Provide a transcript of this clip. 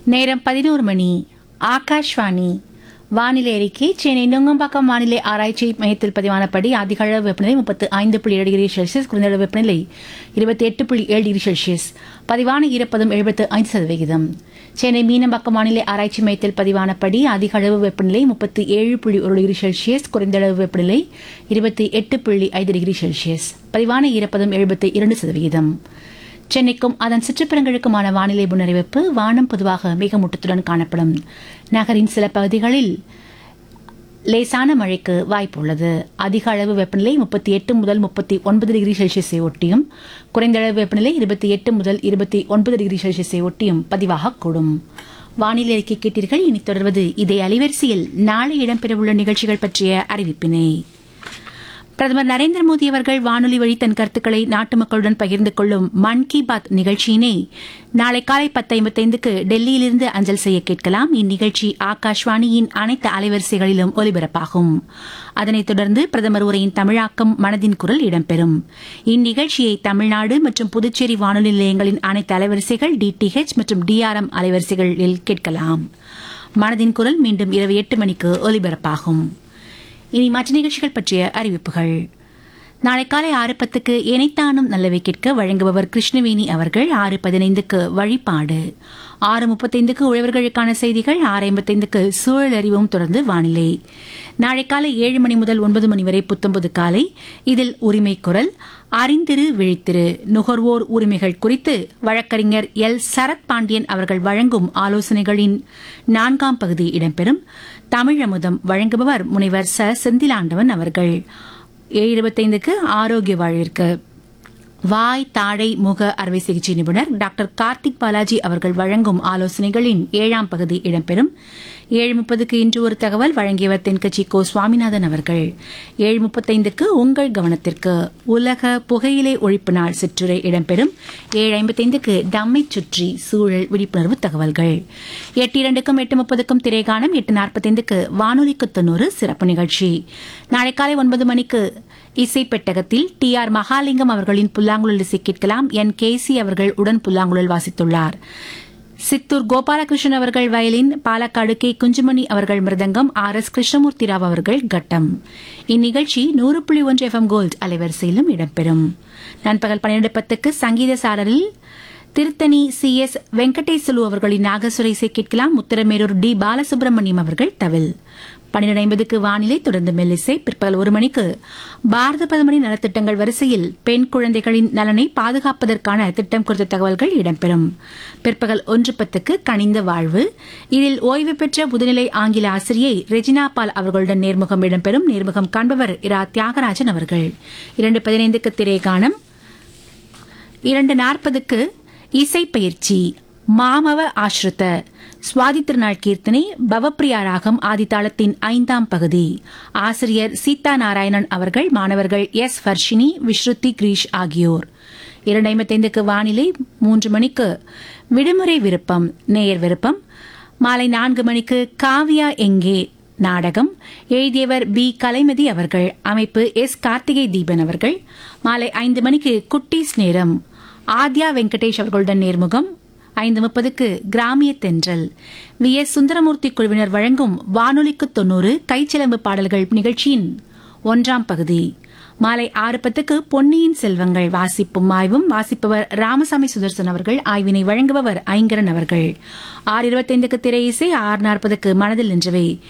நேரம் பதினோரு மணி ஆகாஷ்வாணி வானிலை அறிக்கை சென்னை நுங்கம்பாக்கம் வானிலை ஆராய்ச்சி மையத்தில் பதிவானபடி அதிக அளவு வெப்பநிலை முப்பத்து ஐந்து புள்ளி ஏழு டிகிரி செல்சியஸ் குறைந்த அளவு வெப்பநிலை இருபத்தி எட்டு புள்ளி ஏழு டிகிரி செல்சியஸ் பதிவான ஈரப்பதம் எழுபத்து ஐந்து சதவிகிதம் சென்னை மீனம்பாக்கம் வானிலை ஆராய்ச்சி மையத்தில் பதிவானபடி அதிக அளவு வெப்பநிலை முப்பத்தி ஏழு புள்ளி ஒரு டிகிரி செல்சியஸ் குறைந்த அளவு வெப்பநிலை இருபத்தி எட்டு புள்ளி ஐந்து டிகிரி செல்சியஸ் பதிவான ஈரப்பதம் எழுபத்தி இரண்டு சதவிகிதம் சென்னைக்கும் அதன் சுற்றுப்புறங்களுக்குமான வானிலை முன்னறிவிப்பு வானம் பொதுவாக மேகமூட்டத்துடன் காணப்படும் நகரின் சில பகுதிகளில் லேசான மழைக்கு வாய்ப்பு உள்ளது அதிக அளவு வெப்பநிலை முப்பத்தி எட்டு முதல் முப்பத்தி ஒன்பது டிகிரி செல்சியஸை ஒட்டியும் குறைந்த அளவு வெப்பநிலை இருபத்தி எட்டு முதல் இருபத்தி ஒன்பது டிகிரி செல்சியஸை ஒட்டியும் பதிவாகக்கூடும் வானிலை அறிக்கை கேட்டீர்கள் இனி தொடர்வது இதே அலைவரிசையில் நாளை இடம்பெறவுள்ள நிகழ்ச்சிகள் பற்றிய அறிவிப்பினை பிரதமர் நரேந்திர மோடி அவர்கள் வானொலி வழி தன் கருத்துக்களை நாட்டு மக்களுடன் பகிர்ந்து கொள்ளும் மன் கி பாத் நிகழ்ச்சியினை நாளை காலை பத்து ஐம்பத்தைந்துக்கு டெல்லியிலிருந்து அஞ்சல் செய்ய கேட்கலாம் இந்நிகழ்ச்சி ஆகாஷ்வாணியின் அனைத்து அலைவரிசைகளிலும் ஒலிபரப்பாகும் அதனைத் தொடர்ந்து பிரதமர் உரையின் தமிழாக்கம் மனதின் குரல் இடம்பெறும் இந்நிகழ்ச்சியை தமிழ்நாடு மற்றும் புதுச்சேரி வானொலி நிலையங்களின் அனைத்து அலைவரிசைகள் டிடிஹெச் மற்றும் டிஆர்எம் அலைவரிசைகளில் கேட்கலாம் மனதின் குரல் மீண்டும் இரவு எட்டு மணிக்கு ஒலிபரப்பாகும் இனி மற்ற நிகழ்ச்சிகள் பற்றிய அறிவிப்புகள் நாளை காலை ஆறு பத்துக்கு இணைத்தானும் நல்லவை கேட்க வழங்குபவர் கிருஷ்ணவேணி அவர்கள் ஆறு பதினைந்துக்கு வழிபாடு ஆறு முப்பத்தைந்துக்கு உழவர்களுக்கான செய்திகள் ஆறு ஐம்பத்தைந்துக்கு சூழல் அறிவும் தொடர்ந்து வானிலை நாளை காலை ஏழு மணி முதல் ஒன்பது மணி வரை புத்தம்பது காலை இதில் உரிமை குரல் அறிந்திரு விழித்திரு நுகர்வோர் உரிமைகள் குறித்து வழக்கறிஞர் எல் சரத் பாண்டியன் அவர்கள் வழங்கும் ஆலோசனைகளின் நான்காம் பகுதி இடம்பெறும் தமிழமுதம் வழங்குபவர் முனைவர் ச செந்திலாண்டவன் அவர்கள் ஏழு இருபத்தைந்துக்கு ஆரோக்கிய வாழ்விற்கு வாய் தாடை முக அறுவை சிகிச்சை நிபுணர் டாக்டர் கார்த்திக் பாலாஜி அவர்கள் வழங்கும் ஆலோசனைகளின் ஏழாம் பகுதி இடம்பெறும் ஏழு முப்பதுக்கு இன்று ஒரு தகவல் வழங்கியவர் தென்கட்சி கோ சுவாமிநாதன் அவர்கள் ஏழு முப்பத்தைந்துக்கு உங்கள் கவனத்திற்கு உலக புகையிலை ஒழிப்பு நாள் சிற்றுரை இடம்பெறும் ஏழு ஐம்பத்தைந்துக்கு டம்மை சுற்றி சூழல் விழிப்புணர்வு தகவல்கள் எட்டு இரண்டுக்கும் எட்டு முப்பதுக்கும் திரைகாணம் எட்டு நாற்பத்தைந்துக்கு வானொலிக்கு தொண்ணூறு சிறப்பு நிகழ்ச்சி நாளை காலை ஒன்பது மணிக்கு இசை பெட்டகத்தில் டி ஆர் மகாலிங்கம் அவர்களின் புல்லாங்குழல் இசை கேட்கலாம் என் கேசி அவர்கள் உடன் புல்லாங்குழல் வாசித்துள்ளார் சித்தூர் கோபாலகிருஷ்ணன் அவர்கள் வயலின் பாலக்காடு கே குஞ்சுமணி அவர்கள் மிருதங்கம் ஆர் எஸ் கிருஷ்ணமூர்த்தி ராவ் அவர்கள் கட்டம் இந்நிகழ்ச்சி நூறு புள்ளி ஒன்று எஃப்எம் கோல்ட் அலைவரிசையிலும் இடம்பெறும் நண்பகல் பன்னிரண்டு பத்துக்கு சங்கீத சாரலில் திருத்தணி சி எஸ் வெங்கடேசலு அவர்களின் நாகசுர இசை கேட்கலாம் உத்தரமேரூர் டி பாலசுப்ரமணியம் அவர்கள் தவில் பன்னிரண்டு ஐம்பதுக்கு வானிலை தொடர்ந்து மெல்லிசை பிற்பகல் ஒரு மணிக்கு பாரத பிரதமரின் நலத்திட்டங்கள் வரிசையில் பெண் குழந்தைகளின் நலனை பாதுகாப்பதற்கான திட்டம் குறித்த தகவல்கள் இடம்பெறும் பிற்பகல் ஒன்று பத்துக்கு கனிந்த வாழ்வு இதில் ஓய்வு பெற்ற முதுநிலை ஆங்கில ஆசிரியை ரெஜினா பால் அவர்களுடன் நேர்முகம் இடம்பெறும் நேர்முகம் காண்பவர் இரா தியாகராஜன் அவர்கள் இரண்டு பதினைந்துக்கு திரைகாணம் இரண்டு நாற்பதுக்கு இசை பயிற்சி மாமவ ஆஸ்ருத சுவாதி திருநாள் கீர்த்தனை பவப்பிரியா ராகம் ஆதித்தாளத்தின் ஐந்தாம் பகுதி ஆசிரியர் சீதா நாராயணன் அவர்கள் மாணவர்கள் எஸ் ஹர்ஷினி விஸ்ருதி கிரீஷ் ஆகியோர் இரண்டு ஐம்பத்தைந்துக்கு வானிலை மூன்று மணிக்கு விடுமுறை விருப்பம் நேயர் விருப்பம் மாலை நான்கு மணிக்கு காவியா எங்கே நாடகம் எழுதியவர் பி கலைமதி அவர்கள் அமைப்பு எஸ் கார்த்திகை தீபன் அவர்கள் மாலை ஐந்து மணிக்கு குட்டீஸ் நேரம் ஆத்யா வெங்கடேஷ் அவர்களுடன் நேர்முகம் ஐந்து முப்பதுக்கு கிராமிய தென்றல் வி எஸ் சுந்தரமூர்த்தி குழுவினர் வழங்கும் வானொலிக்கு தொன்னூறு கைச்சிலம்பு பாடல்கள் நிகழ்ச்சியின் ஒன்றாம் பகுதி மாலை ஆறு பத்துக்கு பொன்னியின் செல்வங்கள் வாசிப்பும் ஆய்வும் வாசிப்பவர் ராமசாமி சுதர்சன் அவர்கள் ஆய்வினை வழங்குபவர் ஐங்கரன் அவர்கள் ஆறு இருபத்தைந்துக்கு திரை இசை ஆறு நாற்பதுக்கு மனதில் நின்றவை